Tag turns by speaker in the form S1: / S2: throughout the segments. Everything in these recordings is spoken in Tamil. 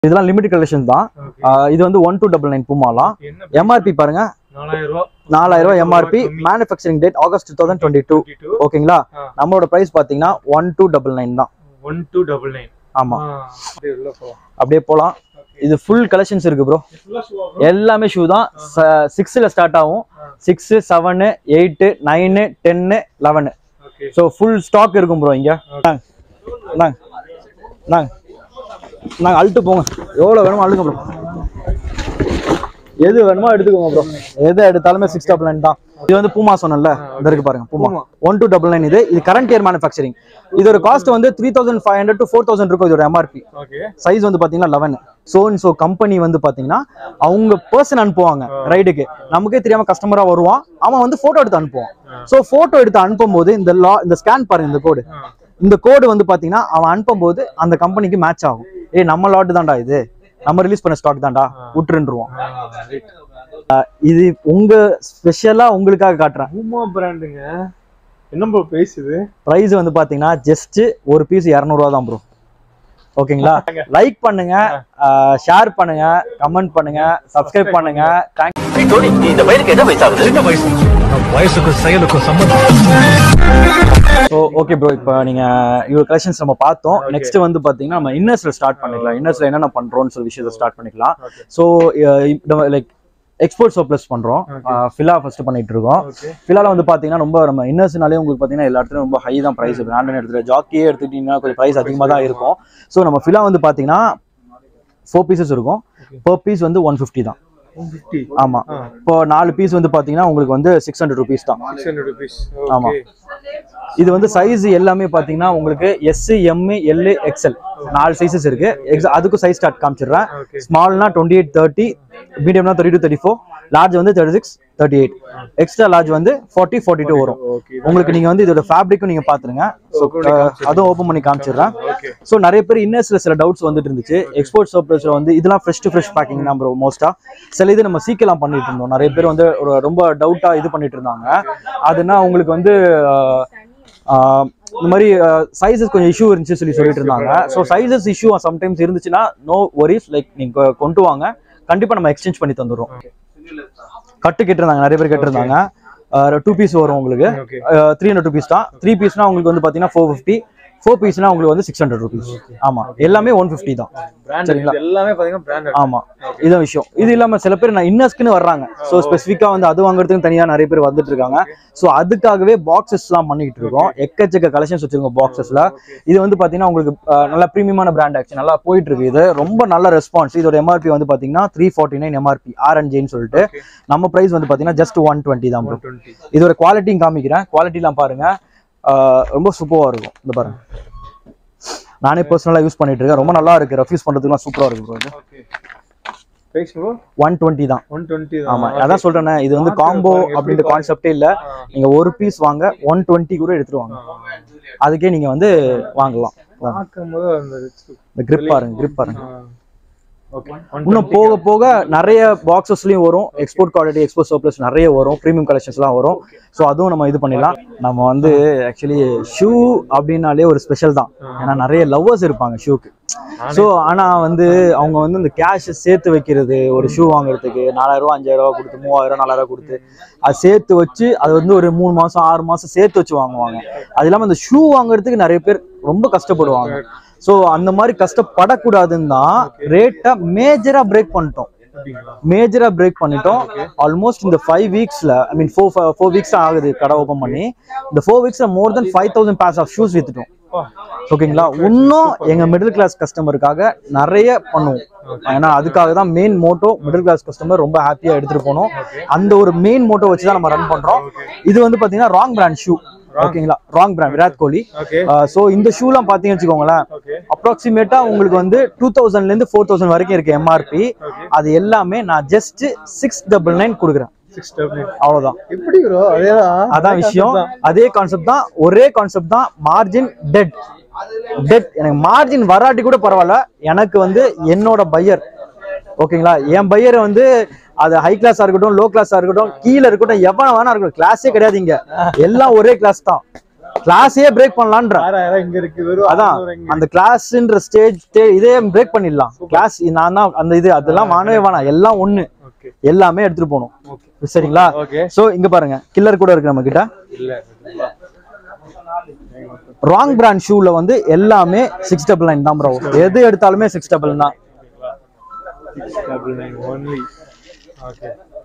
S1: இதெல்லாம் லிமிடெட் கலெக்ஷன் தான்
S2: ஓகே
S1: ஆஹ் இது வந்து ஒன் டூ டபுள் நைன் பூமாலாம்
S2: என்ன
S1: எம்ஆர்பி பாருங்க
S2: நாலாயிரம் ரூபா
S1: நாலாயிரம் ரூபாய் எம்ஆர்பி
S2: கம்மி.
S1: Manufacturing date August two thousand twenty two
S2: 22
S1: ஓகேங்களா
S2: ஆ.
S1: நம்மளோட பிரைஸ் பாத்தீங்கன்னா ஒன் டூ டபுள் நைன் தான்
S2: ஒன் டூ டபுள் நைன்
S1: ஆமா
S2: அப்படியே உள்ள போலாம்
S1: அப்படியே போலாம் இது ஃபுல் கலெக்ஷன்ஸ் இருக்கு ப்ரோ
S2: ஃபுல்லா ஷூவா
S1: எல்லாமே ஷூ தான் சிக்ஸ்ல ஸ்டார்ட் ஆகும் six seven eight nine ten eleven
S2: okay
S1: so full stock இருக்கும் ப்ரோ இங்க நாங்க நாங்க நாங்க நாங்க அழுட்டு போங்க எவ்வளோ வேணுமோ அழுங்க ப்ரோ எது வேணுமோ எடுத்துக்கோங்க ப்ரோ எது எடுத்தாலுமே சிக்ஸ் டபுள் நைன் தான் இது வந்து பூமா சொன்னல இந்த இருக்கு பாருங்க Puma one two double nine இது இது கரண்ட் இயர் மேனுஃபேக்சரிங் இதோட காஸ்ட் வந்து three thousand five hundred to four thousand இருக்கும் இதோட எம்ஆர்பி
S2: ஓகே
S1: சைஸ் வந்து பாத்தீங்கன்னா eleven so and so company வந்து பாத்தீங்கன்னா அவங்க பர்சன் அனுப்புவாங்க ரைடுக்கு நமக்கே தெரியாம கஸ்டமரா வருவான் அவன் வந்து போட்டோ எடுத்து அனுப்புவான் ஸோ போட்டோ எடுத்து அனுப்பும் போது இந்த லா இந்த ஸ்கேன் பாருங்க இந்த கோடு இந்த கோடு வந்து பாத்தீங்கன்னா அவன் அனுப்பும்போது அந்த கம்பெனிக்கு மேட்ச் ஆகும் ஏய் நம்ம லாட் தான்டா இது நம்ம ரிலீஸ் பண்ண ஸ்டாக் தான்டா விட்டுருன்றுவோம் இது உங்க ஸ்பெஷலா உங்களுக்காக காட்டுறேன்
S2: பூமா பிராண்டுங்க என்ன ப்ரோ பேசுது
S1: ப்ரைஸ் வந்து பாத்தீங்கன்னா ஜஸ்ட் ஒரு பீஸ் இரநூறுவா தான் ப்ரோ ஓகேங்களா லைக் பண்ணுங்க ஷேர் பண்ணுங்க கமெண்ட் பண்ணுங்க சப்ஸ்கிரைப் பண்ணுங்க தேங்க்
S3: தோனி இந்த பையனுக்கு என்ன வயசாகுது
S4: சின்ன வயசு வயசுக்கும் செயலுக்கும் சம்பந்தம்
S1: ஸோ ஓகே ப்ரோ இப்போ நீங்க இவ்வளோ கலெக்ஷன்ஸ் நம்ம பார்த்தோம் நெக்ஸ்ட் வந்து பாத்தீங்கன்னா நம்ம இன்னர்ஸ்ல ஸ்டார்ட் பண்ணிக்கலாம் இன்னர்ஸ்ல என்னென்ன பண்றோம்னு சொல்லி விஷயத்தை ஸ்டார்ட் பண்ணிக்கலாம்
S2: Okay.
S1: So like export surplus பண்றோம் ஃபிலா ஃபர்ஸ்ட் பண்ணிட்டு இருக்கோம்
S2: ஓகே
S1: ஃபிலால வந்து பாத்தீங்கன்னா ரொம்ப நம்ம இன்னர்ஸ்னாலே உங்களுக்கு பாத்தீங்கன்னா எல்லா இடத்துலயும் ரொம்ப ஹை தான் பிரைஸ் பிராண்ட் எடுத்துட்டு ஜாக்கியே எடுத்துக்கிட்டீங்கன்னா கொஞ்சம் பிரைஸ் அதிகமா தான் இருக்கும் ஸோ நம்ம ஃபிலா வந்து பாத்தீங்கன்னா ஃபோர் பீசஸ் இருக்கும் பர் பீஸ் வந்து ஒன் ஃபிஃப்டி தான்
S2: ஃபிஃப்டி
S1: ஆமா இப்போ நாலு பீஸ் வந்து பாத்தீங்கன்னா உங்களுக்கு வந்து சிக்ஸ் ஹண்ட்ரட் ருபீஸ் தான்
S2: சிக்ஸ் ஹண்ட்ரட் ருபீஸ்
S1: ஆமா.
S2: ஓகே
S1: இது வந்து சைஸ் எல்லாமே பாத்தீங்கன்னா உங்களுக்கு எஸ் எம் எல் எக்ஸ்எல் நாலு சைஸஸ் இருக்கு Ex- அதுக்கும் சைஸ் ஸ்டார்ட் காமிச்சிடுறேன்
S2: ஓகே
S1: ஸ்மால்னா டுவெண்ட்டி எயிட் தேர்ட்டி மீடியம்னா thirty two thirty four large வந்து thirty six thirty eight extra large வந்து ஃபார்ட்டி ஃபார்ட்டி டூ வரும்
S2: ஓகே
S1: உங்களுக்கு நீங்க வந்து இதோட ஃபேப்ரிக்கும் நீங்க பாத்துருங்க ஸோ அதுவும் ஓப்பன் பண்ணி காமிச்சிடுறேன்
S2: ஓகே
S1: ஸோ நிறைய பேர் இன்னர்ஸ்ல சில டவுட்ஸ் வந்துட்டு இருந்துச்சு எக்ஸ்போர்ட் சர்ப்ளஸ்ல வந்து இதெல்லாம் ஃப்ரெஷ் டு ஃப்ரெஷ் பேக்கிங் தான் ப்ரோ மோஸ்டா சில இது நம்ம சீக்கிரம் பண்ணிட்டு இருந்தோம் நிறைய பேர் வந்து ஒரு ரொம்ப டவுட்டா இது பண்ணிட்டு இருந்தாங்க அதுனா உங்களுக்கு வந்து ஆஹ், ஆஹ், இந்த மாதிரி சைஸஸ் கொஞ்சம் இஷ்யூ இருந்துச்சு சொல்லி சொல்லிட்டு இருந்தாங்க ஸோ சைஸஸ் இஷ்யூ சம்டைம்ஸ் இருந்துச்சுன்னா நோ ஒரிஸ் லைக் நீங்க கொண்டு வாங்க கண்டிப்பா நம்ம எக்ஸ்சேஞ்ச் பண்ணி தந்துடுறோம் கட்டு கேட்டிருந்தாங்க நிறைய பேர் கேட்டிருந்தாங்க டூ பீஸ் வரும் உங்களுக்கு
S2: ஓகே
S1: த்ரீ ஹண்ட்ரட் ருபீஸ் தான் த்ரீ பீஸ்னா உங்களுக்கு வந்து பாத்தீங்கன்னா ஃபோர் ஃபிஃப்டி ஃபோர் பீஸ்னா உங்களுக்கு வந்து சிக்ஸ் ஹண்ட்ரட் ருபீஸ் ஆமா எல்லாமே ஒன் ஃபிஃப்டி தான்
S2: பிராண்ட்
S1: சரிங்களா?
S2: எல்லாமே பாத்தீங்கன்னா பிராண்டட்
S1: ஆமா இதான் விஷயம் இது இல்லாம சில பேர் நான் இன்னஸ்க்குன்னு வர்றாங்க ஸோ ஸ்பெசிஃபிக்கா வந்து அது வாங்குறதுக்கு தனியா நிறைய பேர் வந்துட்டு இருக்காங்க ஸோ அதுக்காகவே பாக்ஸஸ் எல்லாம் பண்ணிட்டு இருக்கோம் எக்கச்சக்க கலெக்ஷன்ஸ் வச்சிருக்கோம் பாக்ஸஸ்ல இது வந்து பாத்தீங்கன்னா உங்களுக்கு அஹ், நல்ல ப்ரீமியமான பிராண்ட் ஆக்சுவலி நல்லா போயிட்டு இருக்கு இது ரொம்ப நல்ல ரெஸ்பான்ஸ் இதோட எம்ஆர்பி வந்து பாத்தீங்கன்னா த்ரீ ஃபார்ட்டி நைன் எம்ஆர்பி ஆர்என்ஜின்னு சொல்லிட்டு நம்ம பிரைஸ் வந்து பாத்தீங்கன்னா ஜஸ்ட் ஒன் டுவெண்ட்டி தான் bro.
S2: டுவெண்ட்டி
S1: இதோட குவாலிட்டியும் காமிக்கிறேன் குவாலிட்டிலாம் பாருங்க ஆஹ் ரொம்ப சூப்பரா இருக்கும் இந்த பாருங்க நானே பர்சனலா யூஸ் பண்ணிட்டு இருக்கேன் ரொம்ப நல்லா இருக்கு ரெஃப்யூஸ் பண்றதுக்குலாம் சூப்பரா இருக்கு ப்ரோ இது
S2: okay price bro
S1: one twenty தான்
S2: ஒன் டுவெண்ட்டி
S1: ஆமா அதான் சொல்றேனே இது வந்து காம்போ அப்படின்ற கான்செப்டே இல்ல நீங்க ஒரு பீஸ் வாங்க ஒன் டுவெண்ட்டி கூட எடுத்துட்டு வாங்க அதுக்கே நீங்க வந்து வாங்கலாம்
S2: பார்க்கும்போது அந்த
S1: இந்த கிரிப் பாருங்க கிரிப் பாருங்க
S2: ஓகே
S1: இன்னும் போக போக நிறைய பாக்ஸஸ்லயும் வரும் எக்ஸ்போர்ட் குவாலிட்டி எக்ஸ்போர்ட் சர்ப்ளஸ் நிறைய வரும் ப்ரீமியம் கலெக்ஷன்ஸ்லாம் வரும் ஸோ அதுவும் நம்ம இது பண்ணிடலாம் நம்ம வந்து ஆக்சுவலி ஷூ அப்படின்னாலே ஒரு ஸ்பெஷல் தான் ஏன்னா நிறைய லவ்வர்ஸ் இருப்பாங்க ஷூக்கு ஸோ ஆனா வந்து அவங்க வந்து இந்த கேஷ் சேர்த்து வைக்கிறது ஒரு ஷூ வாங்குறதுக்கு நாலாயிரம் ரூபா அஞ்சாயிரம் ரூபா கொடுத்து மூவாயிரம் நாலாயிரம் ரூபா கொடுத்து அது சேர்த்து வச்சு அது வந்து ஒரு மூணு மாசம் ஆறு மாசம் சேர்த்து வச்சு வாங்குவாங்க அது இல்லாம இந்த ஷூ வாங்குறதுக்கு நிறைய பேர் ரொம்ப கஷ்டப்படுவாங்க ஸோ அந்த மாதிரி கஷ்டப்படக்கூடாதுன்னு தான் ரேட்டை மேஜரா பிரேக் பண்ணிட்டோம்
S2: அப்படிங்களா
S1: மேஜரா பிரேக் பண்ணிட்டோம் ஆல்மோஸ்ட் இந்த ஃபைவ் வீக்ஸ்ல I mean four four weeks ஆகுது கடை ஓப்பன் பண்ணி இந்த ஃபோர் வீக்ஸ்ல more then five thousand pairs of shoes வித்துட்டோம் ஓகேங்களா இன்னும் எங்க மிடில் கிளாஸ் கஸ்டமருக்காக நிறைய பண்ணுவோம் ஏன்னா அதுக்காக தான் main motto middle class customer ரொம்ப ஹாப்பியா எடுத்துட்டு போனோம் அந்த ஒரு மெயின் மோட்டோ வச்சு தான் நம்ம ரன் பண்றோம் இது வந்து பாத்தீங்கன்னா ராங் பிராண்ட் ஷூ ஓகேங்களா Wrogn brand Virat Kohli
S2: okay
S1: so இந்த ஷூலாம் பாத்தீங்கன்னு வச்சுக்கோங்களேன்
S2: ஓகே
S1: அப்ராக்சிமேட்டா உங்களுக்கு வந்து டூ தௌசண்ட்ல இருந்து ஃபோர் தௌசண்ட் வரைக்கும் இருக்கு எம்ஆர்பி
S2: ஓகே
S1: அது எல்லாமே நான் ஜஸ்ட் சிக்ஸ் டபுள் நைன் கொடுக்குறேன்
S2: சிக்ஸ் டபுள்
S1: அவ்வளவுதான்
S2: எப்படி ப்ரோ அதேதான்
S1: அதான் விஷயம் அதே கான்செப்ட் தான் ஒரே கான்செப்ட் தான் மார்ஜின் டெட் டெட் எனக்கு மார்ஜின் வராட்டி கூட பரவாயில்ல எனக்கு வந்து என்னோட பையர் ஓகேங்களா என் பையரை வந்து அது ஹை கிளாஸா இருக்கட்டும் லோ கிளாஸா இருக்கட்டும் கீழே இருக்கட்டும் எவன வேணா இருக்கட்டும் கிளாஸே கிடையாது இங்க எல்லாம் ஒரே கிளாஸ் தான் கிளாஸே பிரேக் பண்ணலான்ற
S2: ஆறாயிரம் இங்க இருக்கு வெறும்
S1: அதான்.
S2: 600 இங்க
S1: அந்த கிளாஸ்ன்ற ஸ்டேஜ் இதே பிரேக் பண்ணிடலாம் கிளாஸ் நான் தான் அந்த இது அதெல்லாம் வானவே வேணாம் எல்லாம் ஒண்ணு
S2: ஓகே
S1: எல்லாமே எடுத்துட்டு போகணும்
S2: ஓகே
S1: சரிங்களா
S2: ஓகே
S1: சோ இங்க பாருங்க கில்லர் கூட இருக்கு நம்ம கிட்ட
S2: இல்ல
S1: ராங் பிராண்ட் ஷூல வந்து எல்லாமே சிக்ஸ் டபுள் நைன் தான் ப்ரோ எது எடுத்தாலுமே சிக்ஸ் டபுள் தான்
S2: double nine only okay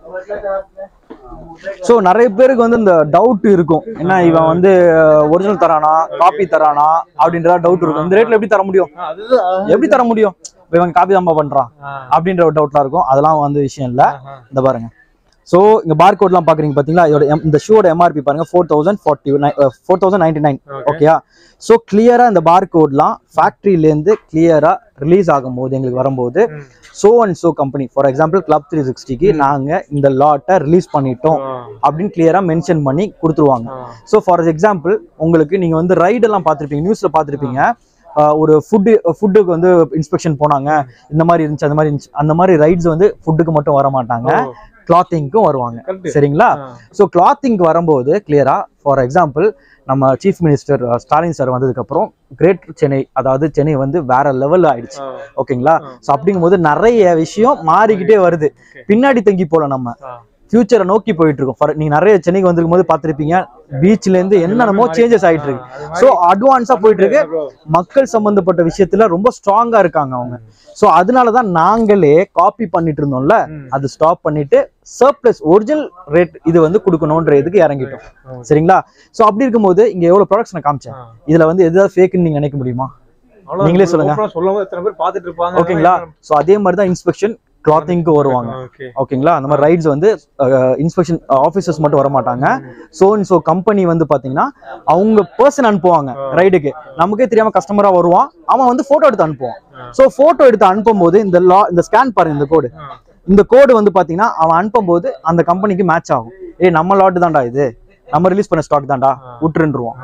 S1: so நிறைய பேருக்கு வந்து இந்த டவுட் இருக்கும் என்ன இவன் வந்து ஒரிஜினல் தரானா காப்பி தரானா அப்படின்ற டவுட் இருக்கும் இந்த ரேட்ல எப்படி தர முடியும்
S2: அதுதான்
S1: எப்படி தர முடியும் இப்ப இவன் காப்பி தான் பண்றான் அப்படின்ற ஒரு டவுட்லாம் இருக்கும் அதெல்லாம் வந்து விஷயம் இல்ல இந்த பாருங்க ஸோ இங்க பார் கோட்லாம் பாக்குறீங்க பாத்தீங்களா இதோட M- இந்த ஷூவோட எம்ஆர்பி பாருங்க four thousand forty four thousand ninety nine ஓகேயா ஸோ கிளியரா இந்த பார் கோட்லாம் ஃபேக்ட்ரியிலேருந்து கிளியரா ரிலீஸ் ஆகும்போது எங்களுக்கு வரும்போது so and so company for example club three சிக்ஸ்டிக்கு நாங்க இந்த லாட்டை ரிலீஸ் பண்ணிட்டோம் அப்படின்னு கிளியரா மென்ஷன் பண்ணி கொடுத்துருவாங்க ஸோ ஃபார் எக்ஸாம்பிள் உங்களுக்கு நீங்க வந்து ரைடு எல்லாம் பார்த்துருப்பீங்க நியூஸ்ல பார்த்துருப்பீங்க ஆஹ் ஒரு ஃபுட்டு ஃபுட்டுக்கு வந்து இன்ஸ்பெக்ஷன் போனாங்க இந்த மாதிரி இருந்துச்சு அந்த மாதிரி இருந்துச்சு அந்த மாதிரி ரைட்ஸ் வந்து ஃபுட்டுக்கு மட்டும் வர மாட்டாங்க கிளாத்திங்க்கும் வருவாங்க
S2: Correct.
S1: சரிங்களா ஸோ கிளாத்திங்க்கு வரும்போது கிளியரா ஃபார் எக்ஸாம்பிள் நம்ம சீஃப் மினிஸ்டர் ஸ்டாலின் சார் வந்ததுக்கப்புறம் கிரேட் சென்னை அதாவது சென்னை வந்து வேற லெவல் ஆயிடுச்சு ஓகேங்களா ஸோ அப்படிங்கும்போது நிறைய விஷயம் மாறிக்கிட்டே வருது பின்னாடி தங்கி போல நம்ம ஃபியூச்சரை நோக்கி போயிட்டு இருக்கோம் For- நீங்க நிறைய சென்னைக்கு வந்திருக்கும் போது பார்த்திருப்பீங்க பீச்ல இருந்து என்னென்னமோ சேஞ்சஸ் ஆயிட்டு இருக்கு ஸோ அட்வான்ஸா போயிட்டு இருக்கு மக்கள் சம்பந்தப்பட்ட விஷயத்துல ரொம்ப ஸ்ட்ராங்கா இருக்காங்க அவங்க ஸோ அதனால தான் நாங்களே காப்பி பண்ணிட்டு இருந்தோம்ல அது ஸ்டாப் பண்ணிட்டு சர்ப்ளஸ் ஒரிஜினல் ரேட் இது வந்து கொடுக்கணுன்ற இதுக்கு இறங்கிட்டோம் சரிங்களா ஸோ அப்படி இருக்கும்போது இங்க எவ்வளவு ப்ராடக்ட்ஸ் நான் காமிச்சேன் இதுல வந்து எதாவது ஃபேக்குன்னு நீங்க நினைக்க முடியுமா நீங்களே சொல்லுங்க.
S2: சொல்லாம எத்தனை பேர் பாத்துட்டு இருப்பாங்க
S1: ஓகேங்களா ஸோ அதே மாதிரி தான் இன்ஸ்பெக்ஷன் கிளாத்திங்க்கு வருவாங்க
S2: ஓகே
S1: ஓகேங்களா அந்த மாதிரி ரைட்ஸ் வந்து இன்ஸ்பெக்ஷன் ஆஃபீஸர்ஸ் மட்டும் வர மாட்டாங்க ஸோ அண்ட் ஸோ கம்பெனி வந்து பார்த்தீங்கன்னா அவங்க பர்சன் அனுப்புவாங்க ரைடுக்கு நமக்கே தெரியாம கஸ்டமரா வருவான் அவன் வந்து போட்டோ எடுத்து அனுப்புவான் ஸோ போட்டோ எடுத்து அனுப்பும் போது இந்த லா இந்த ஸ்கேன் பாருங்க இந்த கோடு இந்த கோடு வந்து பார்த்தீங்கன்னா அவன் அனுப்பும் போது அந்த கம்பெனிக்கு மேட்ச் ஆகும் ஏய் நம்ம லாட் தான்டா இது நம்ம ரிலீஸ் பண்ண ஸ்டாக் தான்டா விட்டுருன்றுவோம்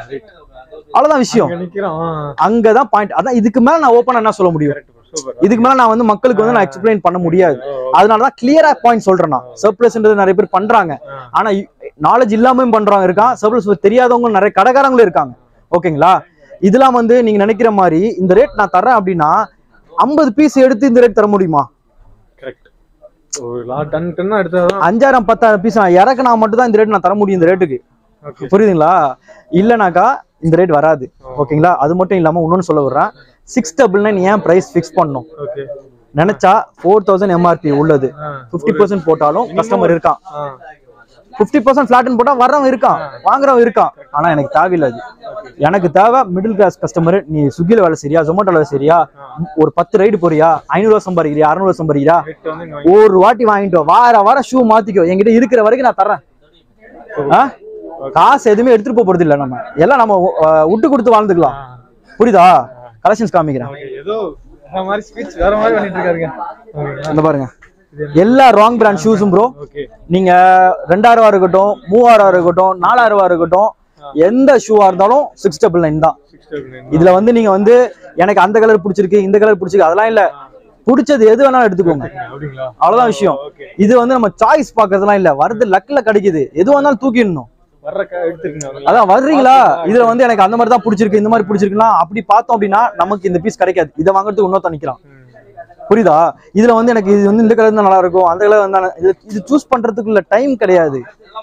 S1: அவ்வளவுதான் விஷயம்
S2: நிக்கிறோம்
S1: அங்கதான் பாயிண்ட் அதான் இதுக்கு மேல நான் ஓப்பன் என்ன சொல்ல முடியும்
S2: சூப்பர்
S1: இதுக்கு மேல நான் வந்து மக்களுக்கு வந்து நான் எக்ஸ்பிளைன் பண்ண முடியாது அதனாலதான் கிளியரா பாயிண்ட் சொல்றேன் நான் சர்ப்ளஸ்ன்றது நிறைய பேர் பண்றாங்க ஆனா நாலேஜ் இல்லாமயும் பண்றவங்க இருக்கான் சர்ப்ளஸ் தெரியாதவங்க நிறைய கடைக்காரங்களும் இருக்காங்க ஓகேங்களா இதெல்லாம் வந்து நீங்க நினைக்கிற மாதிரி இந்த ரேட் நான் தரேன் அப்படின்னா ஐம்பது பீஸ் எடுத்து இந்த ரேட் தர முடியுமா
S2: கரெக்ட் ஒரு லா டன் டன்னா எடுத்தாதான்
S1: அஞ்சாயிரம் பத்தாயிரம் பீஸ் நான் இறக்குனா மட்டும் தான் இந்த ரேட் நான் தர முடியும் இந்த ரேட்டுக்கு
S2: ஓகே
S1: புரியுதுங்களா இல்லைனாக்கா இந்த ரேட் வராது ஓகேங்களா அது மட்டும் இல்லாம இன்னொன்னு சொல்ல வர்றேன் சிக்ஸ் டபுள் நைன் ஏன் பிரைஸ் ஃபிக்ஸ் பண்ணணும்
S2: ஓகே
S1: நினைச்சா ஃபோர் தௌசண்ட் எம்ஆர்பி உள்ளது ஃபிஃப்டி பர்சன்ட் போட்டாலும் கஸ்டமர் இருக்கான் ஃபிஃப்டி பர்சன்ட் ஃபிளாட்னு போட்டா வர்றவன் இருக்கான் வாங்குறவன் இருக்கான் ஆனா எனக்கு தேவையில்லை அது எனக்கு தேவை மிடில் கிளாஸ் கஸ்டமர் நீ ஸ்விக்கில வேலை சரியா ஜொமேட்டோல வேலை சரியா ஒரு பத்து ரைடு போறியா ஐநூறுவா சம்பாதிக்கிறியா அறுநூறுவா சம்பாதிக்கிறியா
S2: ரேட் வந்து இங்க
S1: ஒரு வாட்டி வாங்கிட்டோம் வார வாரம் ஷூ மாத்திக்கோ என்கிட்ட இருக்கிற வரைக்கும் நான் தரேன் ஆ? காசு எதுவுமே எடுத்துட்டு போக போறது இல்ல நம்ம எல்லாம் நம்ம அஹ், விட்டு கொடுத்து வாழ்ந்துக்கலாம் புரியுதா கலெக்ஷன்ஸ் காமிக்கிறேன்
S2: வாங்கி- ஏதோ வேற மாதிரி ஸ்பீச் வேற மாதிரி பண்ணிட்டு இருக்காருங்க ஓகேங்களா
S1: இந்த பாருங்க எல்லா ராங் பிராண்ட் ஷூஸும் ப்ரோ
S2: ஓகே
S1: நீங்க ரெண்டாயிரம் ரூபா இருக்கட்டும் மூவாயிரம் ரூபா இருக்கட்டும் நாலாயிரம் ரூபா இருக்கட்டும் எந்த ஷூவா இருந்தாலும் சிக்ஸ் டபுள் நைன் தான்
S2: சிக்ஸ் டபுள் நைன்
S1: இதுல வந்து நீங்க வந்து எனக்கு அந்த கலர் பிடிச்சிருக்கு இந்த கலர் பிடிச்சிருக்கு அதெல்லாம் இல்ல பிடிச்சது எது வேணாலும் எடுத்துக்கோங்க
S2: அப்படிங்களா
S1: அவ்வளவுதான் விஷயம்
S2: ஓகே
S1: இது வந்து நம்ம சாய்ஸ் பாக்குறதுலாம் இல்ல வருது லக்ல கிடைக்குது எது வந்தாலும் தூக்கிடணும்
S2: வர்ற க- எடுத்துருக்கீங்க
S1: அதான் வர்றீங்களா இதுல வந்து எனக்கு அந்த மாதிரி தான் பிடிச்சிருக்கு இந்த மாதிரி பிடிச்சிருக்குன்னா அப்படி பார்த்தோம் அப்படின்னா நமக்கு இந்த பீஸ் கிடைக்காது இதை வாங்குறதுக்கு இன்னொருத்தன் நிக்கிறான் புரியுதா இதுல வந்து எனக்கு இது வந்து இந்த கலர் தான் நல்லா இருக்கும் அந்த கலர் வந்து இது இது சூஸ் பண்றதுக்குள்ள டைம் கிடையாது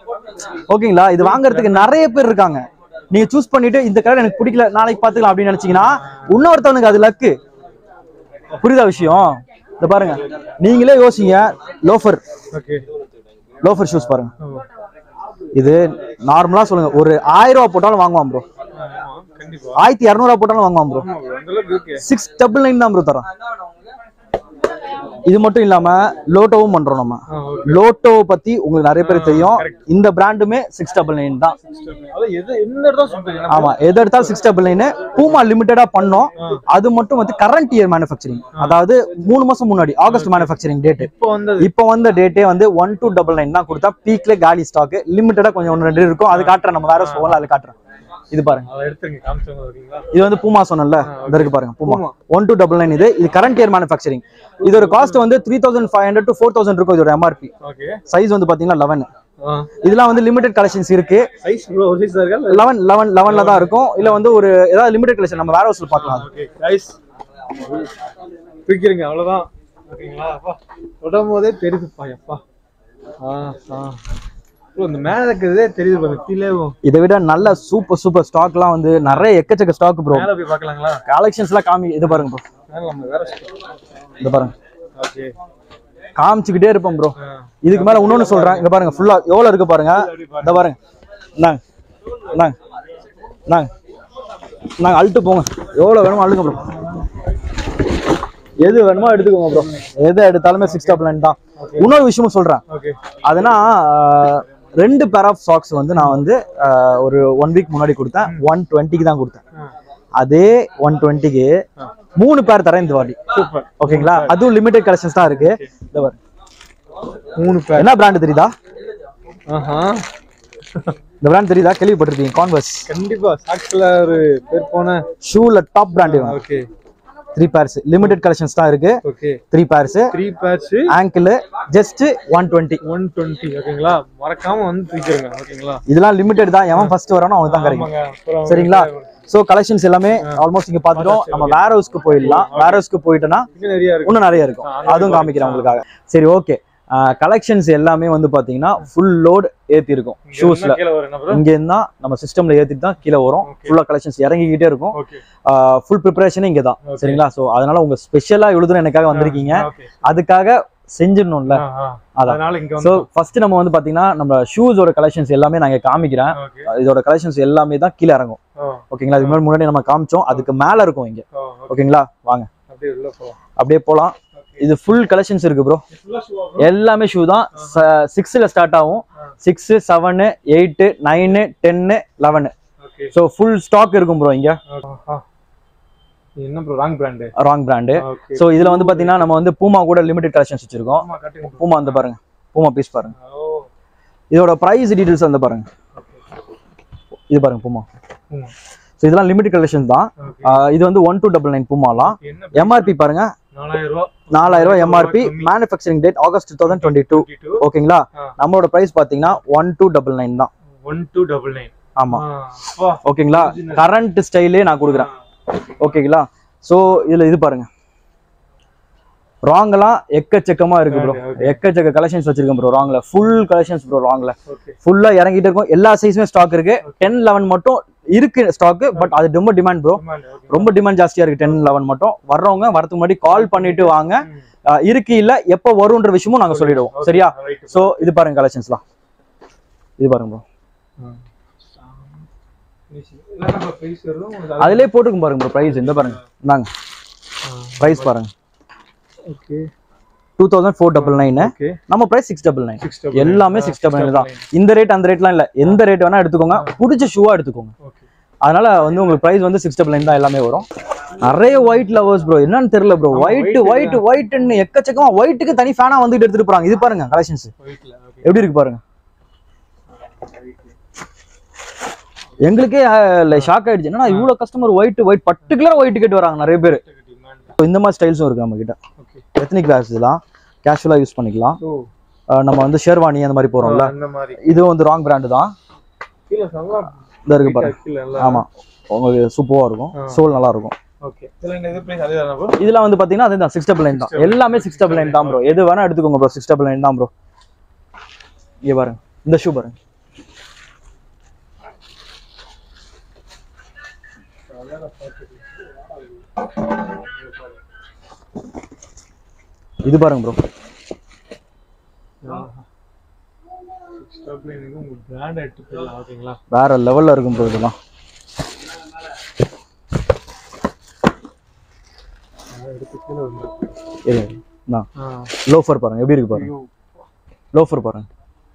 S1: ஓகேங்களா இது வாங்குறதுக்கு நிறைய பேர் இருக்காங்க நீங்க சூஸ் பண்ணிட்டு இந்த கலர் எனக்கு பிடிக்கல நாளைக்கு பாத்துக்கலாம் அப்படின்னு நினைச்சீங்கன்னா இன்னொருத்தவனுக்கு அது லக்கு புரியுதா விஷயம் இந்த பாருங்க நீங்களே யோசிங்க லோஃபர்
S2: ஓகே
S1: லோஃபர் ஷூஸ் பாருங்க இது நார்மலா சொல்லுங்க ஒரு ஆயிரம் ரூபா போட்டாலும் வாங்குவான் ப்ரோ
S2: கண்டிப்பா
S1: ஆயிரத்தி இரநூறுவா போட்டாலும் வாங்குவான் ப்ரோ
S2: ஆமா bro, அந்த அளவுக்கு ஓகே
S1: சிக்ஸ் டபுள் நைன் தான் ப்ரோ தரோம் இது மட்டும் இல்லாம லோட்டோவும் பண்றோம் நம்ம லோட்டோ பத்தி உங்களுக்கு நிறைய பேர் தெரியும் இந்த பிராண்டுமே சிக்ஸ் டபுள் நைன் தான்
S2: அதான் எது என்ன இடத்துல சொல்றீங்க
S1: ஆமா எது எடுத்தாலும் சிக்ஸ் டபுள் நைன் பூமா லிமிட்டடா பண்ணோம் அது மட்டும் வந்து கரண்ட் இயர் மேனுஃபேக்சரிங் அதாவது மூணு மாசம் முன்னாடி ஆகஸ்ட் மேனுஃபேக்சரிங் டேட்
S2: இப்போ வந்தது
S1: இப்போ வந்த டேட்டே வந்து ஒன் டூ டபுள் நைன் தான் கொடுத்தா பீக்ல காலி ஸ்டாக் லிமிட்டடா கொஞ்சம் ஒன்று ரெண்டு இருக்கும் அது காட்டுறேன் நம்ம வேற சொல்ல அது காட்டுறேன் இது பாருங்க
S2: அதை எடுத்துருங்க காமிச்சவங்க ஓகேங்களா
S1: இது வந்து பூமா சொன்னல இந்த இருக்கு பாருங்க Puma one two double nine இது இது கரண்ட் இயர் மேனுஃபேக்சரிங் இதோட காஸ்ட் வந்து three thousand five hundred to four thousand இருக்கும் இதோட எம்ஆர்பி
S2: ஓகே
S1: சைஸ் வந்து பாத்தீங்கன்னா லெவன் இதெல்லாம் வந்து லிமிடெட் கலெக்ஷன்ஸ் இருக்கு
S2: சைஸ் ப்ரோ ஒரு சைஸ் இருக்கா
S1: லெவன் லெவன் லெவன்ல தான் இருக்கும் இல்ல வந்து ஒரு ஏதாவது லிமிடெட் கலெக்ஷன் நம்ம வேற ஹவுஸ்ல பார்க்கலாம்
S2: ஓகே கைஸ் தூக்கிடுங்க அவ்வளவுதான் ஓகேங்களா அப்பா தொடும் போதே தெரியுதுப்பா எப்பா ஆ ஆ ப்ரோ இந்த மேல இருக்கிறதே தெரியுது பாருங்க கீழே
S1: இதை விட நல்ல சூப்பர் சூப்பர் ஸ்டாக்லாம் வந்து நிறைய எக்கச்சக்க ஸ்டாக் ப்ரோ
S2: மேல போய் பார்க்கலாங்களா
S1: கலெக்ஷன்ஸ்லாம் காமி இது பாருங்க ப்ரோ
S2: மேல நம்ம வேற
S1: இது பாருங்க
S2: ஓகே
S1: காமிச்சுக்கிட்டே இருப்போம் ப்ரோ இதுக்கு மேல இன்னொன்னு சொல்றேன் இங்க பாருங்க ஃபுல்லா எவ்வளவு இருக்கு பாருங்க இந்த பாருங்க இந்தாங்க இந்தாங்க இந்தாங்க நாங்க அழுட்டு போங்க எவ்வளவு வேணுமோ அழுங்க ப்ரோ எது வேணுமோ எடுத்துக்கோங்க ப்ரோ எது எடுத்தாலுமே சிக்ஸ் டபுள் நைன் தான் இன்னொரு விஷயமும் சொல்றேன்
S2: ஓகே
S1: அதுனா ஆஹ், ரெண்டு பேர் ஆஃப் சாக்ஸ் வந்து நான் வந்து ஆஹ், ஒரு ஒன் வீக் முன்னாடி கொடுத்தேன் ஒன் டுவெண்ட்டிக்கு தான் கொடுத்தேன் அதே ஒன் டுவெண்ட்டிக்கு மூணு பேர் தரேன் இந்த வாட்டி
S2: சூப்பர்
S1: ஓகேங்களா அதுவும் லிமிடெட் கலெக்ஷன்ஸ் தான் இருக்கு இந்த பாரு.
S2: மூணு பேர்
S1: என்ன பிராண்ட் தெரியுதா
S2: ஆஹா
S1: இந்த பிராண்ட் தெரியுதா கேள்விப்பட்டிருக்கீங்க கான்வர்ஸ்
S2: கண்டிப்பா சாக்ஸ்ல ஒரு பேர் போன
S1: ஷூல top brand
S2: okay
S1: three pairs limited collections தான் இருக்கு
S2: okay
S1: three pairs
S2: three patch
S1: angle just one twenty
S2: one twenty ஓகேங்களா மறக்காம வந்து தூக்கிடுங்க ஓகேங்களா
S1: இதெல்லாம் லிமிடெட் தான் எவன் ஃபர்ஸ்ட் வரானோ அவனுக்கு தான் கிடைக்கும்
S2: ஆமாங்க அப்புறம்
S1: சரிங்களா சோ கலெக்ஷன்ஸ் எல்லாமே ஆல்மோஸ்ட் இங்க பாத்துட்டோம் நம்ம வேர் ஹவுஸ்க்கு போயிடலாம் வேர் ஹவுஸ்க்கு போயிட்டோம்னா
S2: இன்னும் நிறைய இருக்கு
S1: இன்னும் நிறைய இருக்கும் அதுவும் காமிக்கிறேன் உங்களுக்காக சரி ஓகே கலெக்ஷன்ஸ் எல்லாமே வந்து பாத்தீங்கன்னா ஃபுல் லோட் ஏத்தி இருக்கும் ஷூஸ்ல
S2: கீழே வரும் என்ன ப்ரோ
S1: இங்க இருந்தா நம்ம சிஸ்டம்ல ஏத்திட்டு தான் கீழே வரும் ஃபுல்லா கலெக்ஷன்ஸ் இறங்கிக்கிட்டே இருக்கும்
S2: ஓகே
S1: ஃபுல் ப்ரிப்பரேஷனே இங்க தான்
S2: Okay.
S1: சரிங்களா சோ அதனால உங்க ஸ்பெஷலா எழுதுன எனக்காக வந்திருக்கீங்க
S2: ஓகே
S1: அதுக்காக செஞ்சிடணும்ல அதான்.
S2: அதனால இங்க
S1: சோ
S2: வந்து
S1: ஃபர்ஸ்ட் நம்ம வந்து பாத்தீங்கன்னா நம்ம ஷூஸோட கலெக்ஷன்ஸ் எல்லாமே நான் இங்க காமிக்கிறேன்
S2: ஓகே
S1: இதோட கலெக்ஷன்ஸ் எல்லாமே தான் கீழே இறங்கும்
S2: ஓ
S1: ஓகேங்களா இதுக்கு முன்னாடி முன்னாடி நம்ம காமிச்சோம் அதுக்கு மேல இருக்கும் இங்க
S2: ஓ
S1: ஓகேங்களா வாங்க
S2: அப்படியே உள்ள போலாம்
S1: அப்படியே போலாம் இது ஃபுல் கலெக்ஷன்ஸ் இருக்கு ப்ரோ
S2: ஃபுல்லா ஷூவா
S1: எல்லாமே ஷூ தான் சிக்ஸ்ல ஸ்டார்ட் ஆகும் six seven eight nine ten eleven
S2: okay
S1: so full stock இருக்கும் ப்ரோ இங்க
S2: ஆஹா என்ன bro Wrogn brand
S1: Wrogn brand
S2: okay
S1: so இதுல வந்து பாத்தீங்கன்னா நம்ம வந்து பூமா கூட லிமிடெட் கலெக்ஷன்ஸ் வச்சிருக்கோம்
S2: ஆமா கட்டுங்க bro.
S1: பூமா வந்து பாருங்க பூமா பீஸ் பாருங்க
S2: ஓ
S1: இதோட பிரைஸ் டீடைல்ஸ் வந்து பாருங்க இது பாருங்க பூமா
S2: ஆமா.
S1: ஸோ இதெல்லாம் லிமிடெட் கலெக்ஷன் தான்
S2: ஓகே
S1: ஆஹ் இது வந்து ஒன் டூ டபுள் நைன் பூமாலாம்
S2: என்ன
S1: எம்ஆர்பி பாருங்க
S2: 4000 ரூபாய்
S1: நாலாயிரம் ரூபாய் MRP manufacturing date August two thousand twenty two
S2: 22
S1: ஓகேங்களா
S2: ஆ.
S1: நம்மளோட பிரைஸ் பாத்தீங்கன்னா ஒன் டூ டபுள் நைன் தான்
S2: 1299
S1: ஆமா
S2: ஆ அப்பா
S1: ஓகேங்களா கரண்ட் ஸ்டைலே நான் கொடுக்குறேன் ஓகேங்களா ஸோ இதுல இது பாருங்க ராங்கெல்லாம் எக்கச்சக்கமா இருக்கு ப்ரோ
S2: Okay, okay.
S1: எக்கச்சக்க கலெக்ஷன்ஸ் வச்சிருக்கேன் ப்ரோ ராங்ல ஃபுல் கலெக்ஷன்ஸ் ப்ரோ ராங்ல
S2: ஓகே
S1: ஃபுல்லா இறங்கிட்டு இருக்கும் எல்லா சைஸுமே ஸ்டாக் இருக்கு டென் லெவன் மட்டும் இருக்கு ஸ்டாக் பட் அது ரொம்ப டிமாண்ட் ப்ரோ
S2: ஓகே
S1: ரொம்ப டிமாண்ட் ஜாஸ்தியா இருக்கு டென் லெவன் மட்டும் வர்றவங்க வரதுக்கு முன்னாடி கால் பண்ணிட்டு வாங்க அஹ் இருக்கு இல்ல எப்போ வரும்ன்ற விஷயமும் நாங்க சொல்லிடுவோம் சரியா சோ இது பாருங்க கலெக்ஷன்ஸ்லாம் இது பாருங்க ப்ரோ அதுலயே போட்டுக்கும் பாருங்க ப்ரோ பிரைஸ் இந்த பாருங்க இந்தாங்க பிரைஸ் பாருங்க
S2: okay
S1: two thousand four double nine
S2: okay
S1: நம்ம price six double nine
S2: six double
S1: எல்லாமே சிக்ஸ் டபுள் நைன் தான் இந்த ரேட் அந்த ரேட்லாம் இல்ல எந்த ரேட் வேணா எடுத்துக்கோங்க பிடிச்ச ஷூவா எடுத்துக்கோங்க
S2: ஓகே
S1: அதனால வந்து உங்களுக்கு பிரைஸ் வந்து சிக்ஸ் டபுள் நைன் தான் எல்லாமே வரும் நிறைய ஒயிட் லவர்ஸ் ப்ரோ என்னன்னு தெரியல ப்ரோ ஒயிட்
S2: white
S1: ஒயிட் ஒயிட்னு எக்கச்சக்கமா ஒயிட்டுக்கு தனி ஃபேனா வந்துட்டு எடுத்துட்டு போறாங்க இது பாருங்க கலெக்ஷன்ஸ்
S2: ஒயிட்ல ஓகே
S1: எப்படி இருக்கு பாருங்க எங்களுக்கே ஷாக் ஆயிடுச்சு என்னன்னா இவ்வளவு customer white white particular white கேட்டு வராங்க நிறைய பேர்
S2: டிமாண்ட்
S1: இந்த மாதிரி ஸ்டைல்ஸும் இருக்கு நம்ம கிட்ட
S2: ஓகே
S1: எத்தனிக் வேர்ஸ் இதெல்லாம் கேஷுவலா யூஸ் பண்ணிக்கலாம்
S2: ஓ
S1: அஹ் நம்ம வந்து ஷேர்வானி அந்த மாதிரி போறோம்ல
S2: அந்த மாதிரி
S1: இது வந்து ராங் பிராண்டு தான்
S2: கீழ நல்லா
S1: இந்த இருக்கு பாருங்க
S2: கீழ நல்லா
S1: ஆமா உங்களுக்கு சூப்பரா இருக்கும்
S2: ஆ.
S1: சோல் நல்லா இருக்கும்
S2: ஓகே இதுல இந்த இது பிரைஸ் அதே தானா ப்ரோ
S1: இதெல்லாம் வந்து பாத்தீங்கன்னா அதுதான் சிக்ஸ் டபுள் நைன் தான் எல்லாமே சிக்ஸ் டபுள் நைன் தான் ப்ரோ எது வேணா எடுத்துக்கோங்க ப்ரோ சிக்ஸ் டபுள் நைன் தான் ப்ரோ இங்க பாருங்க இந்த ஷூ பாருங்க இது பாருங்க ப்ரோ
S2: ஸ்டாப்ல எனக்கு உங்க பிராண்ட் எடுத்து போயிடலாம் ஓகேங்களா
S1: வேற லெவல்ல இருக்கும் ப்ரோ இதெல்லாம்
S2: அதை எடுத்து கீழ வந்து
S1: இருங்க நான்
S2: ஆ
S1: லோஃபர் பாருங்க எப்படி இருக்கு பாருங்க
S2: ஐயோ
S1: லோஃபர் பாருங்க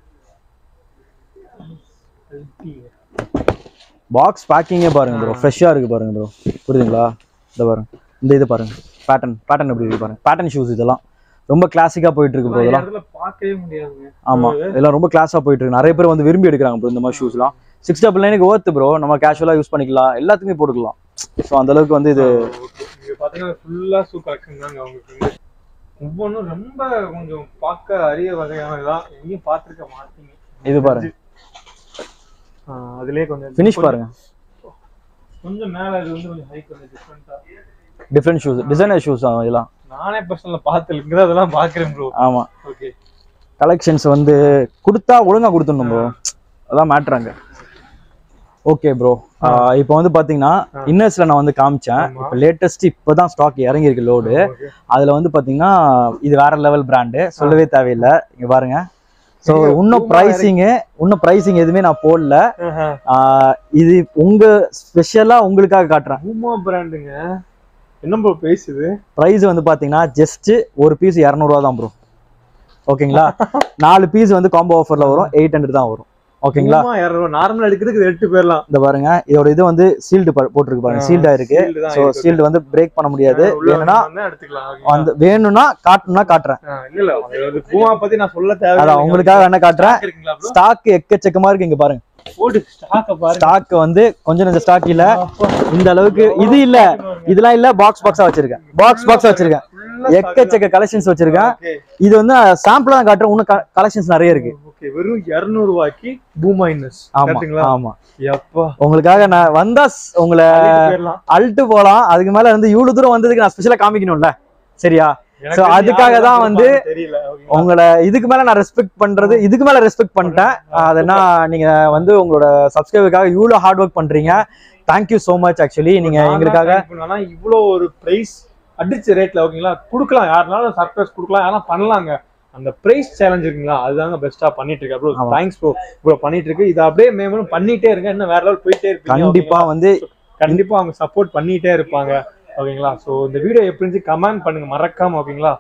S1: பாக்ஸ் பேக்கிங்கே பாருங்க ப்ரோ ஃப்ரெஷ்ஷா இருக்கு பாருங்க ப்ரோ புரியுதுங்களா இந்த பாருங்க இந்த இது பாருங்க பேட்டர்ன் பேட்டர்ன் எப்படி இருக்கு பாருங்க பேட்டர்ன் ஷூஸ் இதெல்லாம் ரொம்ப கிளாசிக்கா போயிட்டு இருக்கு ப்ரோ இதெல்லாம்
S2: இடத்துல பார்க்கவே முடியாதுங்க
S1: ஆமா இதெல்லாம் ரொம்ப கிளாஸா போயிட்டு இருக்கு நிறைய பேர் வந்து விரும்பி எடுக்கிறாங்க ப்ரோ இந்த மாதிரி ஷூஸ்லாம் சிக்ஸ் டபுள் நைனுக்கு ஓர்த்து ப்ரோ நம்ம கேஷுவலா யூஸ் பண்ணிக்கலாம் எல்லாத்துக்குமே போட்டுக்கலாம் ஸோ அந்த அளவுக்கு வந்து இது
S2: ஓகே இங்க பாத்தீங்கன்னா ஃபுல்லா ஷூ கலெக்ஷன் தாங்க உங்களுக்கு ஒவ்வொன்றும் ரொம்ப கொஞ்சம் பார்க்க அரிய வகையானதுதான் எங்கேயும் பார்த்துருக்க மாட்டீங்க
S1: இது பாருங்க
S2: ஆ, அதுலயே கொஞ்சம்
S1: ஃபினிஷ்
S2: கொஞ்சம்-
S1: பாருங்க
S2: கொஞ்சம் மேல இது வந்து கொஞ்சம் ஹைட் கொஞ்சம் டிஃப்ரெண்டா
S1: டிஃப்ரெண்ட் ஷூஸ் டிசைனர் ஷூஸ் இதெல்லாம்
S2: நானே பர்சனலா பார்த்து அதெல்லாம் பாக்குறேன் ப்ரோ
S1: ஆமா
S2: ஓகே
S1: கலெக்ஷன்ஸ் வந்து கொடுத்தா ஒழுங்கா கொடுத்துடணும் ப்ரோ அதான் மேட்ராங்க ஓகே ப்ரோ இப்போ வந்து பாத்தீங்கன்னா இன்னர்ஸ்ல நான் வந்து காமிச்சேன்
S2: ஆமா.
S1: இப்போ லேட்டஸ்ட் இப்போதான் ஸ்டாக் இறங்கியிருக்கு லோடு
S2: ஓகே
S1: அதுல வந்து பாத்தீங்கன்னா இது வேற லெவல் பிராண்டு சொல்லவே தேவையில்லை இங்க பாருங்க ஸோ
S2: இங்க
S1: இன்னும்
S2: Puma
S1: ப்ரைஸிங்கு இன்னும் ப்ரைஸிங் எதுவுமே நான் போடல ஆஹ் இது உங்க ஸ்பெஷலா உங்களுக்காக காட்டுறேன்
S2: பூமா பிராண்டுங்க என்ன ப்ரோ பேசுது
S1: ப்ரைஸ் வந்து பாத்தீங்கன்னா ஜஸ்ட் ஒரு பீஸ் இரநூறுவா தான் ப்ரோ ஓகேங்களா நாலு பீஸ் வந்து காம்போ ஆஃபர்ல வரும் எயிட் ஹண்ட்ரட் தான் வரும் ஓகேங்களா
S2: பூமா இரநூறு நார்மலா எடுக்கிறதுக்கு இது எட்டு பேர்லாம்
S1: இந்த பாருங்க இதோட இது வந்து சீல்டு போட்டிருக்கு பாருங்க
S2: ஆ,
S1: சீல்டா இருக்கு
S2: shield தான்
S1: ஸோ
S2: இருக்கு.
S1: சீல்டு வந்து பிரேக் பண்ண முடியாது
S2: உள்ள
S1: வேணும்னா
S2: வந்தா எடுத்துக்கலாம் ஓகேங்களா?
S1: அந்த வேணும்னா காட்டணும்னா காட்டுறேன்
S2: ஆ, இல்ல இல்ல அது வந்து பூமா பத்தி நான் சொல்ல தேவை
S1: அதான் உங்களுக்காக என்ன காட்டுறேன்
S2: இருக்கீங்களா ப்ரோ
S1: ஸ்டாக் எக்கச்சக்கமா இருக்கு இங்க பாருங்க
S2: போடு ஸ்டாக்க பாருங்க
S1: ஸ்டாக் வந்து கொஞ்சம் நெஞ்ச ஸ்டாக் இல்ல இந்த அளவுக்கு இது இல்ல இதெல்லாம் இல்ல பாக்ஸ் பாக்ஸா வச்சிருக்கேன் பாக்ஸ் பாக்ஸா வச்சிருக்கேன் எக்கச்சக்க கலெக்ஷன்ஸ் வச்சிருக்கேன்
S2: ஓகே
S1: இது வந்து சாம்பிளா தான் காட்டுறேன் இன்னும் கலெக்ஷன்ஸ் நிறைய இருக்கு
S2: ஓகே வெறும் 200 ரூபாய்க்கு பூமா இன்னஸ்
S1: ஆமா
S2: கரெக்ட்டுங்களா
S1: ஆமா
S2: எப்பா
S1: உங்களுக்காக நான் வந்தா ஸ்- உங்களை
S2: அள்ளிட்டு போயிடலாம்
S1: அல்ட்டு போலாம் அதுக்கு மேல வந்து இவ்வளவு தூரம் வந்ததுக்கு நான் ஸ்பெஷலா காமிக்கணும்ல சரியா
S2: எனக்கு
S1: So,
S2: தெரிஞ்சு
S1: அதுக்காக
S2: யாரு
S1: தான் வந்து
S2: வந்திருப்பாங்கன்னு தெரியல ஓகேங்களா?
S1: உங்களை இதுக்கு மேல நான் ரெஸ்பெக்ட் பண்றது இதுக்கு மேல ரெஸ்பெக்ட் பண்ணிட்டேன் அதனா நீங்க வந்து உங்களோட சப்ஸ்கிரைபருக்காக இவ்வளவு ஹார்ட் ஒர்க் பண்றீங்க தேங்க்யூ so மச் ஆக்சுவலி நீங்க
S2: நான்
S1: எங்களுக்காக
S2: தான் thank பண்ணேன். ஆனா இவ்வளோ ஒரு பிரைஸ் அடிச்ச ரேட்ல ஓகேங்களா கொடுக்கலாம் யாருனாலும் சர்ப்ரைஸ் கொடுக்கலாம் யாரா பண்ணலாங்க அந்த பிரைஸ் சேலஞ்ச் இருக்குங்களா அதுதாங்க பெஸ்டா பண்ணிட்டு இருக்கா ப்ரோ
S1: ஆமா.
S2: தேங்க்ஸ் ப்ரோ ப்ரோ பண்ணிட்டு இருக்கு இது அப்படியே மேலும் பண்ணிட்டே இருங்க இன்னும் வேற லெவல் போயிட்டே இருப்பீங்க
S1: கண்டிப்பா
S2: ஓகேங்களா?
S1: வந்து
S2: கண்டிப்பா அவங்க சப்போர்ட் பண்ணிட்டே இருப்பாங்க ஓகேங்களா சோ இந்த வீடியோ எப்படி இருந்துச்சு கமெண்ட் பண்ணுங்க மறக்காம ஓகேங்களா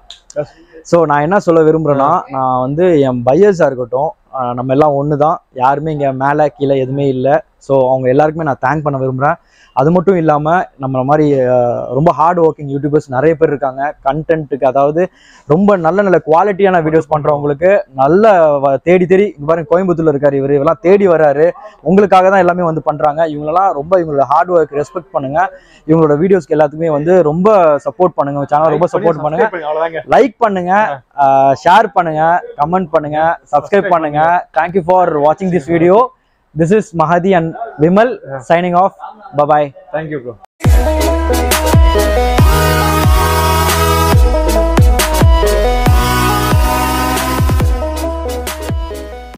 S1: ஸோ நான் என்ன சொல்ல விரும்புறேன்னா நான் வந்து என் பையர்ஸாக இருக்கட்டும் ஆஹ் நம்ம எல்லாம் ஒன்று தான் யாருமே இங்கே மேலே கீழே எதுவுமே இல்லை ஸோ அவங்க எல்லாருக்குமே நான் தேங்க் பண்ண விரும்புகிறேன் அது மட்டும் இல்லாமல் நம்மள மாதிரி ஆஹ் ரொம்ப ஹார்ட் ஒர்க்கிங் யூடியூபர்ஸ் நிறைய பேர் இருக்காங்க கண்டென்ட்டுக்கு அதாவது ரொம்ப நல்ல நல்ல குவாலிட்டியான வீடியோஸ் பண்ணுறவங்களுக்கு நல்ல வ- தேடி தேடி இங்க பாருங்க கோயம்புத்தூர்ல இருக்காரு இவர் இவெல்லாம் தேடி வராரு உங்களுக்காக தான் எல்லாமே வந்து பண்ணுறாங்க இவங்களெல்லாம் ரொம்ப இவங்களோட ஹார்ட் ஒர்க் ரெஸ்பெக்ட் பண்ணுங்க இவங்களோட வீடியோஸ்க்கு எல்லாத்துக்குமே வந்து ரொம்ப சப்போர்ட் பண்ணுங்க சேனல் ரொம்ப சப்போர்ட் பண்ணுங்க
S2: Subscribe அவ்வளவுதாங்க
S1: லைக் பண்ணுங்க ஷேர் பண்ணுங்க கமெண்ட் பண்ணுங்க சப்ஸ்கிரைப் பண்ணுங்க தேங்க்யூ ஃபார் வாட்சிங் this video this is Mahathi and Vimal signing off bye bye
S2: thank you bro